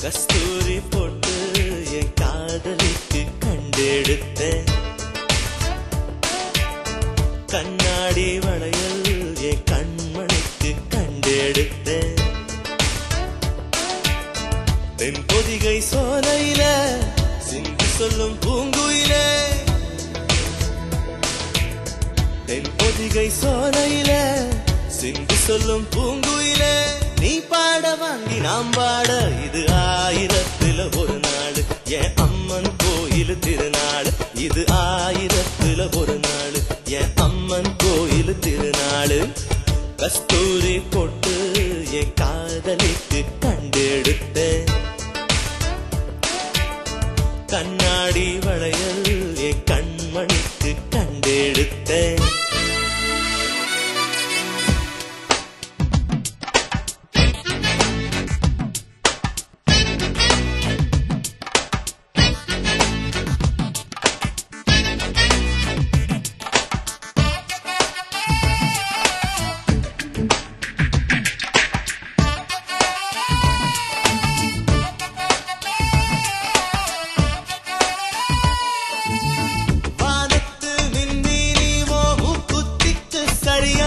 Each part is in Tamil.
கஸ்தூரி போட்டு என் காதலிக்கு கண்டெடுத்தேன் கண்ணாடி வளையல் என் கண்மணிக்கு கண்டெடுத்தேன் தென் பொதிகை சோலையில சிந்தி சொல்லும் பூங்குயிலே தென் பொதிகை சோலையில சிந்தி சொல்லும் பூங்குயிலே நீ பாட வாங்கி நாம் பாட இது ஆயிரத்துல ஒரு நாள் என் அம்மன் கோயில் திருநாள் இது ஆயிரத்துல ஒரு நாள் என் அம்மன் கோயில் திருநாள் கஸ்தூரி போட்டு என் காதலிக்கு கண்டெடுத்தேன் கண்ணாடி வளையல் என் கண்மணிக்கு கண்டெடுத்தேன் வானத்து மின்னி நீவோ மூக்குத்திக்கு சரியா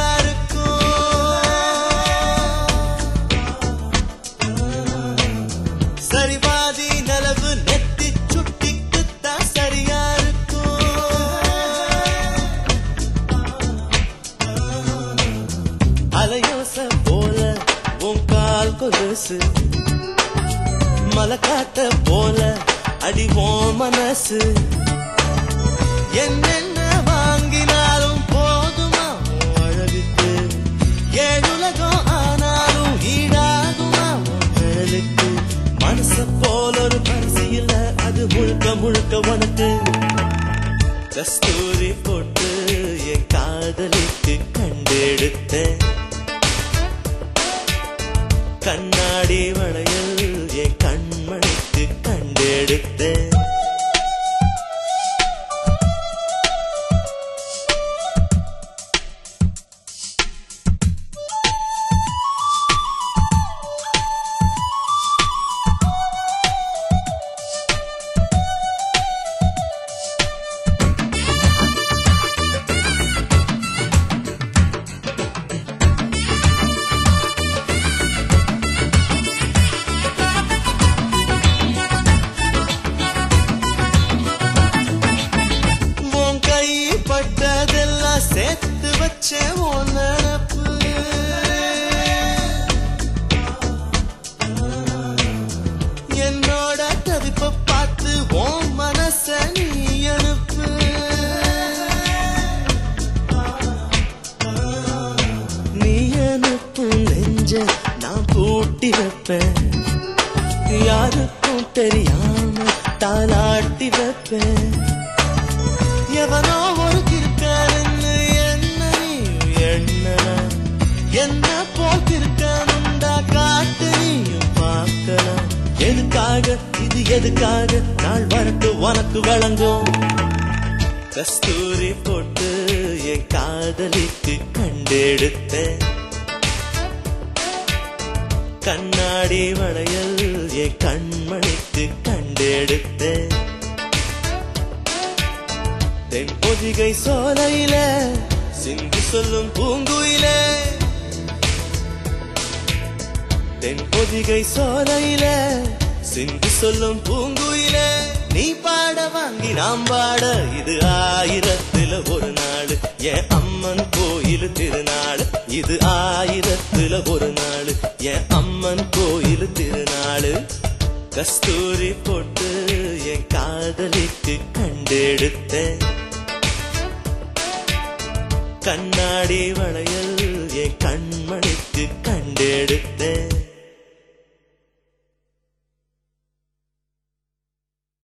இருக்கும் சரி பாதி நலவு நெத்தி சுட்டிக்கு தான் சரியா இருக்கும் அலையோச போல உன் கால் கொலுசு மலக்காத்த போல அடிவோம் மனசு என்னென்ன வாங்கினாலும் போதுமா உன் அழகுக்கு ஏழுலகம் ஆனாலும் ஈடாகுமா உன் அழகுக்கு மனச போல ஒரு பரிசு இல்ல அது முழுக்க முழுக்க உனக்கு கஸ்தூரி போட்டு என் காதலிக்கு கண்டெடுத்தேன் கண்ணாடி வளையல் என் கண்மணிக்கு கண்டெடுத்தேன் உன் கை பட்டதெல்லாம் சேர்த்து வச்ச உன் நினப்பு என்னோட தவிப்ப பார்த்து உன் மனச நீ அனுப்பு நீ அனுப்பும் நெஞ்ச நான் பூட்டி வைப்பேன் யாருக்கும் தெரியாம தாளாட்டி வைப்பேன் எவனோ ஒரு கிருக்கானு என்ன நீயும் எண்ணலாம் என்ன போல் கிருக்கானுண்டா காட்டு நீயும் பார்க்கலாம் எதுக்காக இது எதுக்காக நாள் வரட்டு உனக்கு வழங்கும் கஸ்தூரி போட்டு என் காதலிக்கு கண்டெடுத்தேன் கண்ணாடி வளையல் என் கண்மணிக்கு கண்டெடுத்தேன் தென் பொதிகை சோலையில சிந்தி சொல்லும் பூங்குயிலே தென் பொதிகை சோலையில சிந்தி சொல்லும் பூங்குயிலே நீ பாட வாங்கி நாம் பாட இது ஆயிரத்துல ஒரு நாள் என் அம்மன் கோயில் திருநாள் இது ஆயிரத்துல ஒரு நாள் என் அம்மன் கோயில் திருநாள் கஸ்தூரி போட்டு என் காதலிக்கு கண்டெடுத்தேன் கண்ணாடி வளையல் என் கண்மணிக்கு கண்டெடுத்தேன்